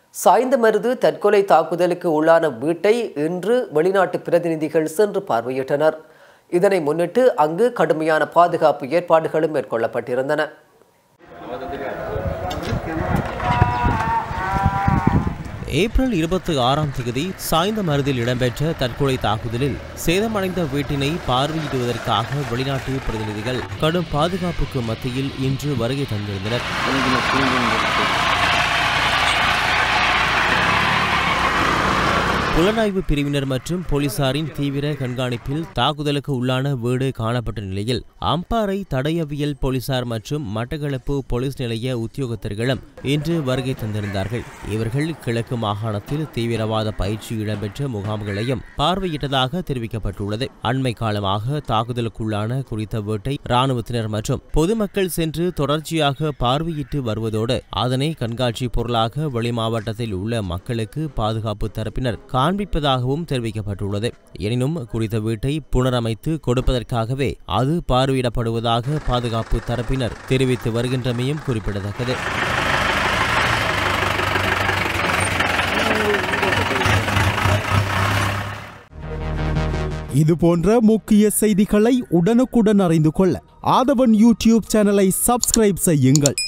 சாய்ந்தமருது தற்கொலை தாக்குதலுக்கு உள்ளான வீட்டை இன்று வெளிநாட்டு பிரதிநிதிகள் சென்று பார்வையிட்டனர் இதனை முன்னிட்டு அங்கு கடுமையான பாதுகாப்பு ஏற்பாடுகளும் மேற்கொள்ளப்பட்டிருந்தன ஏப்ரல் இருபத்தி ஆறாம் தேதி சாய்ந்த மருதில் இடம்பெற்ற தற்கொலை தாக்குதலில் சேதமடைந்த வீட்டினை பார்வையிடுவதற்காக வெளிநாட்டு பிரதிநிதிகள் கடும் பாதுகாப்புக்கு மத்தியில் இன்று வருகை தந்திருந்தனர் புலனாய்வு பிரிவினர் மற்றும் போலீசாரின் தீவிர கண்காணிப்பில் தாக்குதலுக்கு உள்ளான வீடு காணப்பட்ட நிலையில் அம்பாறை தடயவியல் போலீசார் மற்றும் மட்டக்களப்பு போலீஸ் நிலைய உத்தியோகத்தர்களும் இன்று வருகை தந்திருந்தார்கள் இவர்கள் கிழக்கு மாகாணத்தில் தீவிரவாத பயிற்சி இடம்பெற்ற முகாம்களையும் பார்வையிட்டதாக தெரிவிக்கப்பட்டுள்ளது அண்மை காலமாக தாக்குதலுக்குள்ளான குறித்த வீட்டை இராணுவத்தினர் மற்றும் பொதுமக்கள் சென்று தொடர்ச்சியாக பார்வையிட்டு வருவதோடு அதனை கண்காட்சி பொருளாக வெளிமாவட்டத்தில் உள்ள மக்களுக்கு பாதுகாப்பு தரப்பினர் காண்பிப்பதாகவும் தெரிவிக்கப்பட்டுள்ளது எனினும் குறித்த வீட்டை புனரமைத்து கொடுப்பதற்காகவே அது பார்வையிடப்படுவதாக பாதுகாப்பு தரப்பினர் தெரிவித்து வருகின்றமையும் குறிப்பிடத்தக்கது இது போன்ற முக்கிய செய்திகளை உடனுக்குடன் அறிந்து கொள்ள ஆதவன் யூடியூப் சேனலை சப்ஸ்கிரைப் செய்யுங்கள்